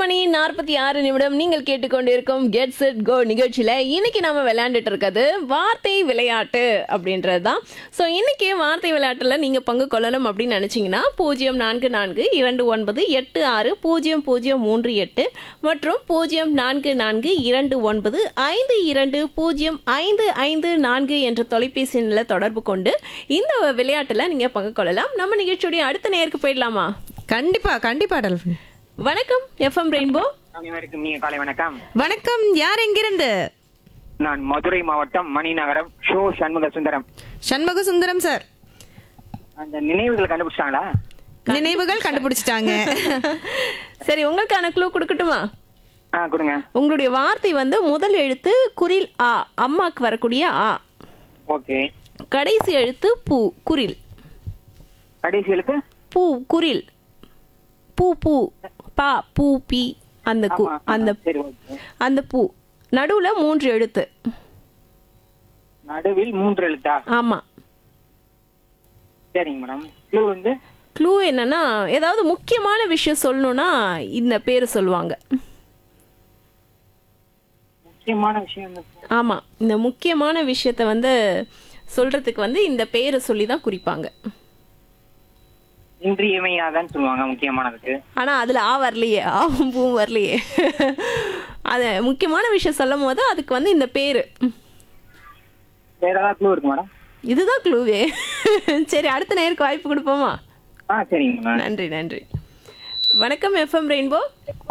மணி நாற்பத்தி ஆறு நிமிடம் நீங்கள் கேட்டுக்கொண்டிருக்கும் கெட் செட் கோ நிகழ்ச்சியில் இன்னைக்கு நம்ம விளையாண்டுட்டு இருக்கிறது வார்த்தை விளையாட்டு அப்படின்றது தான் ஸோ இன்னைக்கு வார்த்தை விளையாட்டில் நீங்கள் பங்கு கொள்ளணும் அப்படின்னு நினச்சிங்கன்னா பூஜ்ஜியம் நான்கு நான்கு இரண்டு ஒன்பது எட்டு ஆறு பூஜ்ஜியம் பூஜ்ஜியம் மூன்று எட்டு மற்றும் பூஜ்ஜியம் நான்கு நான்கு இரண்டு ஒன்பது ஐந்து இரண்டு பூஜ்ஜியம் ஐந்து ஐந்து நான்கு என்ற தொலைபேசி எண்ணில் தொடர்பு கொண்டு இந்த விளையாட்டில் நீங்கள் பங்கு கொள்ளலாம் நம்ம நிகழ்ச்சியுடைய அடுத்த நேருக்கு போயிடலாமா கண்டிப்பா கண்டிப்பா டெல்ஃபின் வணக்கம் எஃப்எம் ரெயின்போ அனைவருக்கும் நீங்க காலை வணக்கம் வணக்கம் யார் எங்கிருந்து நான் மதுரை மாவட்டம் மணிநகரம் ஷோ சண்முக சுந்தரம் சண்முக சுந்தரம் சார் அந்த நினைவுகள் கண்டுபிடிச்சாங்களா நினைவுகள் கண்டுபிடிச்சிட்டாங்க சரி உங்களுக்கான க்ளூ கொடுக்கட்டுமா ஆ கொடுங்க உங்களுடைய வார்த்தை வந்து முதல் எழுத்து குரில் ஆ அம்மாக்கு வரக்கூடிய ஆ ஓகே கடைசி எழுத்து பூ குரில் கடைசி எழுத்து பூ குரில் பூ பூ பா பூ பி அந்த கு ஆமா, அந்த சரி ஓகே அந்த பூ நடுவுல மூன்று எழுத்து நடுவில் மூன்று எழுத்தா ஆமா சரிங்க மேடம் க்ளூ வந்து க்ளூ என்னன்னா ஏதாவது முக்கியமான விஷயம் சொல்லணும்னா இந்த பேர் சொல்லுவாங்க முக்கியமான விஷயம் வந்து ஆமா இந்த முக்கியமான விஷயத்த வந்து சொல்றதுக்கு வந்து இந்த பேரை சொல்லி தான் குறிப்பாங்க இன்றியமையாதான்னு சொல்லுவாங்க முக்கியமானதுக்கு ஆனா அதுல ஆ வரலையே ஆவும் பூ வரலையே அது முக்கியமான விஷயம் சொல்லும் போது அதுக்கு வந்து இந்த பேரு வேற ஏதாவது க்ளூ இருக்கு மேடம் இதுதான் க்ளூவே சரி அடுத்த நேருக்கு வாய்ப்பு கொடுப்போமா ஆ சரிங்க மேடம் நன்றி நன்றி வணக்கம் எஃப்எம் ரெயின்போ